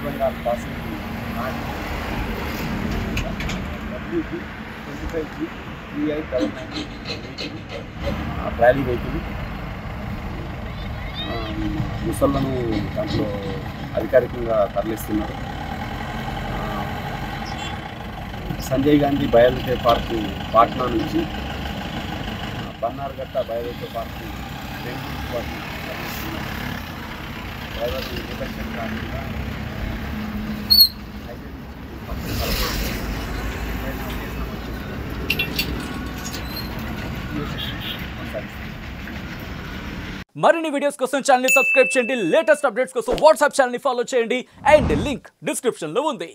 Bengal passing WP twenty five G three eight double nine trolley vehicle ఆ, ముసళ్ళను దాంట్లో అధికారికంగా తరలిస్తున్నారు ఆ, సంజయ్ గాంధీ బయోలజీ పార్కు పాట్నా నుంచి ఆ, బన్నార్ఘట్ట బయోలజీ పార్కు బెంగళూరు వాటిని తరలిస్తున్నారు డ్రైవర్ డిపెండెంట్ కాకుండా హైవే నుంచి పక్కన కలపడం పైన కేసులు వచ్చేస్తున్నాయి. మరిన్ని వీడియోస్ కోసం ఛానల్ సబ్స్క్రైబ్ చేయండి లేటెస్ట్ అప్డేట్స్ కోసం వాట్సాప్ ఛానల్ ఫాలో చేయండి అండ్ లింక్ డిస్క్రిప్షన్ లో ఉంది